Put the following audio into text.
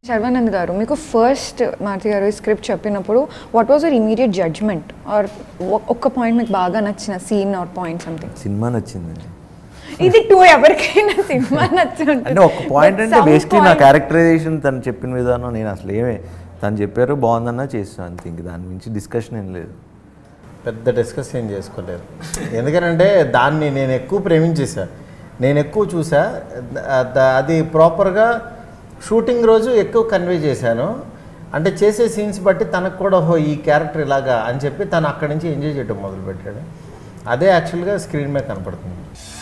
శర్వానంద్ గారు మీకు ఫస్ట్ మారుతి గారు ఈ స్క్రిప్ట్ చెప్పినప్పుడు what was your immediate judgement or ఒక్క పాయింట్ మీకు బాగా నచ్చిన సీన్ ఆర్ పాయింట్ సంథింగ్ సినిమా నచ్చిందండి ఇది టూ ఎవరికైనా సినిమా నచ్చుంటుంది అంటే ఒక పాయింట్ అంటే బేసిక్లీ నా క్యారెక్టరైజేషన్ తను చెప్పిన విధానం నేను అసలు ఏమే తను చెప్పారు బాగుందన్నా చేస్తాను అంతే ఇంక దాని గురించి డిస్కషన్ ఏం లేదు పెద్ద డిస్కస్ ఏం చేసుకోలేదు ఎందుకంటే దాన్ని నేను ఎక్కువ ప్రేమించేసా నేను ఎక్కువ చూసా ద- ద- అది ప్రాపర్గా షూటింగ్ రోజు ఎక్కువ కన్వే చేశాను అంటే చేసే సీన్స్ బట్టి తనకు కూడా హో ఈ క్యారెక్టర్ ఇలాగా అని చెప్పి తను అక్కడి నుంచి ఎంజాయ్ చేయడం మొదలుపెట్టాడు అదే యాక్చువల్గా స్క్రీన్ మీద కనపడుతుంది